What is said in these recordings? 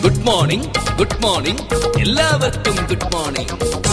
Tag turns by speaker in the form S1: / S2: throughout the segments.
S1: good morning good morning എല്ലാവർക്കും good morning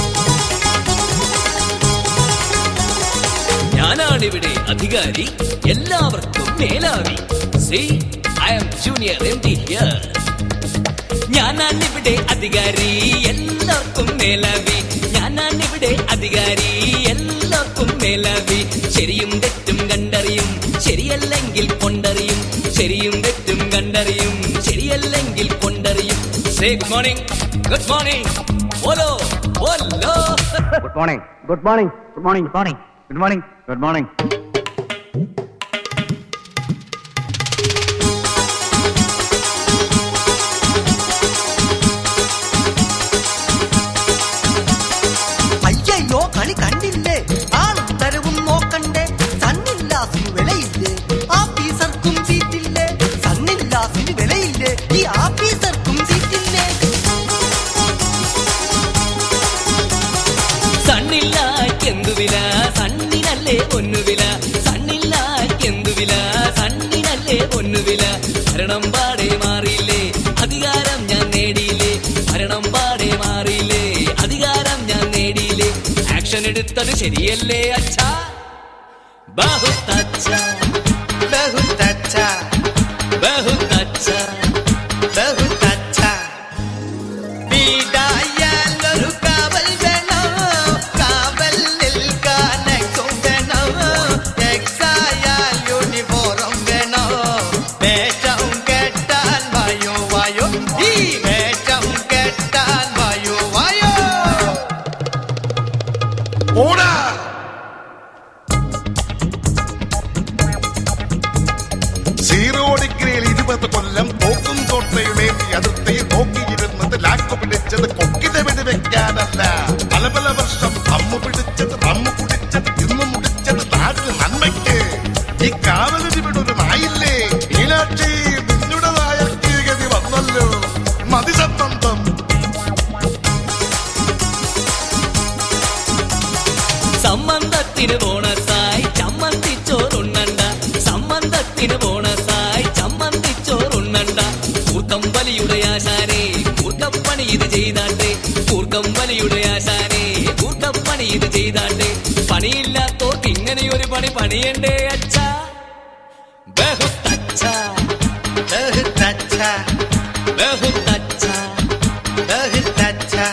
S1: ഞാനാണിവിടെ അധികാരി എല്ലാവർക്കും മേലാവി C I M junior M D here ഞാനാണിവിടെ അധികാരി എല്ലാവർക്കും മേലാവി ഞാനാണിവിടെ അധികാരി എല്ലാവർക്കും മേലാവി ശരിയും തെറ്റും കണ്ടറിയും ശരിയല്ലെങ്കിൽ കൊണ്ടറിയും ശരിയും തെറ്റും കണ്ടറിയും ശരിയല്ലെങ്കിൽ കൊണ്ടറിയും say good morning good morning ഓലോ ഓലോ
S2: good morning good morning good morning good morning good morning good morning
S3: അയ്യയ്യോ കളി കണ്ടില്ലേ ആളും തരവും നോക്കണ്ടേ സണ്ണില്ലാസിന് വിലയില്ലേ ആഫീസർക്കും സീറ്റില്ലേ സണ്ണില്ലാസിന് വിലയില്ലേ ഈ ആഫീസർക്കും സീറ്റില്ലേ
S1: സണ്ണില്ല എന്തുവില സണ്ണിനല്ലേ പൊന്നുവില സണ്ണില്ല എന്തുവില സണ്ണിനല്ലേ പൊന്നുവില ഭരണം പാടെ മാറിയില്ലേ അധികാരം ഞാൻ നേടിയില്ലേ ഭരണം പാടെ മാറിയില്ലേ അധികാരം ഞാൻ നേടിയില്ലേ ആക്ഷൻ എടുത്തത് ശരിയല്ലേ അച്ഛാ ബഹുത്ത് അച്ഛാ
S3: ബഹുത്ത് അച്ഛാ
S1: ബഹുത്ത് അച്ഛാ
S3: ബഹുത്ത് അച്ഛാ വീടായാലൊരു കാവൽ വേണം കാവൽ നിൽക്കാനൊക്കെ വേണം എക്സായാൽ യൂണിഫോറും വേണം വേഷം കെട്ടാൻ വായോ വായോ ഈ വേഷം കെട്ടാൻ വായോ വായോ
S4: ഓടാ സീറോ ഡിഗ്രിയിൽ ഇരുപത് കൊല്ലം തോക്കും കോട്ടയുമേന്തി അതിർത്തിയിൽ നോക്കിയിരുന്നത് ലാക്കു പിടിച്ചത് കൊക്കിനെ വെടിവെക്കാനല്ല പല പല വർഷം അമ്മു പിടിച്ചത് അമ്മു കുടിച്ചത് ഇന്ന് മുടിച്ചത് നാടിന് നന്മയ്ക്ക് ഈ കാവലിന് വിടൊരു നായില്ലേ മീനാക്ഷി നിന്നുടേതായ ഗതി വന്നല്ലോ മതിസംബന്ധം
S1: സമ്മന്തത്തിന് ബോണസായി ചമ്മന്തിച്ചോറുണ്ണണ്ട സമ്മന്തത്തിന് ബോണസായി ചമ്മന്തിച്ചോറുണ്ണണ്ട കൂർക്കം വലിയുടെ ആശാനെ കൂർക്കപ്പണി ഇത് ചെയ്താട്ടെ കൂർക്കം വലിയുടെ ആശാനെ കൂർക്കപ്പണി ഇത് ചെയ്താട്ടെ പണിയില്ലാത്തോർക്ക് ഇങ്ങനെ ഒരു പണി പണിയണ്ടേ അച്ഛാ ബഹുത്തച്ഛാ
S3: ബഹുത്ത് അച്ഛാ
S1: ബഹുത്തച്ഛാ
S3: ബഹുത്ത് അച്ഛാ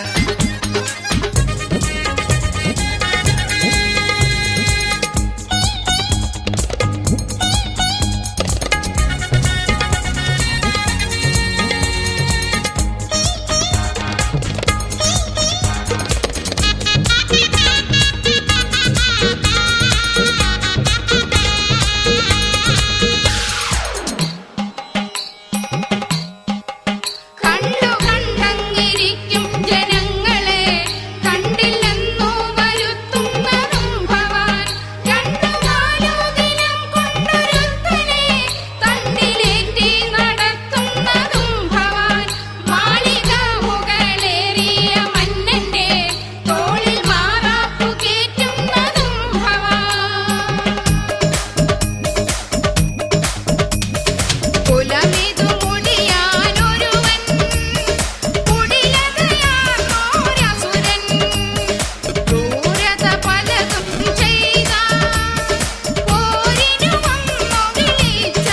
S5: കണ്ടു കണ്ടങ്ങിരിക്കും ജനങ്ങളെ കണ്ടില്ലെന്നു വരുത്തുന്നതും ഭവാൻ രണ്ടു നാലു ദിനം കൊണ്ടൊരുത്തനെ തന്നിലേറ്റി നടത്തുന്നതും ഭവാൻ മാളിക മുകളേറിയ മന്നന്റെ തോളിൽ മാറാപ്പു കേറ്റുന്നതും ഭവാൻ കുലമിതു മുടിയാനൊരുവൻ കുടിലതയാർന്നോരസുരൻ ക്രൂരത പലതും ചെയ്ത പോരിനു വന്നു വിളിച്ച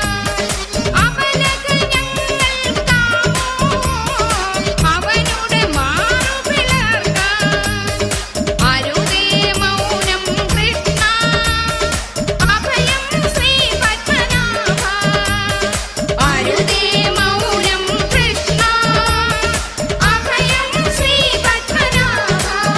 S5: അവനക ഞങ്ങൾക്കാമോ അവനുടെ മാറു പിളർക്കാൻ അരുതേ മൗനം കൃഷ്ണ അഭയം ശ്രീ പത്മനാഭ അരുതേ മൗനം കൃഷ്ണ അഭയം ശ്രീ പത്മനാഭ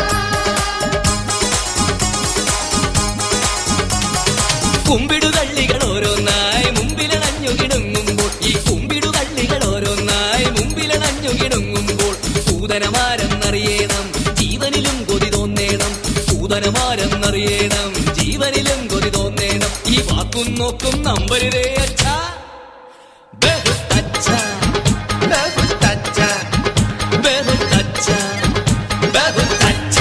S1: കുമ്പിടുകള്ളികൾ ഓരോന്നായി മുമ്പിലണഞ്ഞു കിടങ്ങുമ്പോൾ ഈ കുമ്പിടുകള്ളികൾ ഓരോന്നായി മുമ്പിലണഞ്ഞു കിടങ്ങുമ്പോൾ സൂതനമാരെന്നറിയണം ജീവനിലും കൊതി തോന്നേണം സൂതനമാരെന്നറിയണം ജീവനിലും കൊതി തോന്നേണം ഈ വാക്കും നോക്കും നമ്പരുതേ അച്ഛാ ബഹുത്തച്ഛാ
S3: ബഹുത്ത് അച്ഛാ
S1: ബഹുത്തച്ഛാ ബഹുത്തച്ഛാ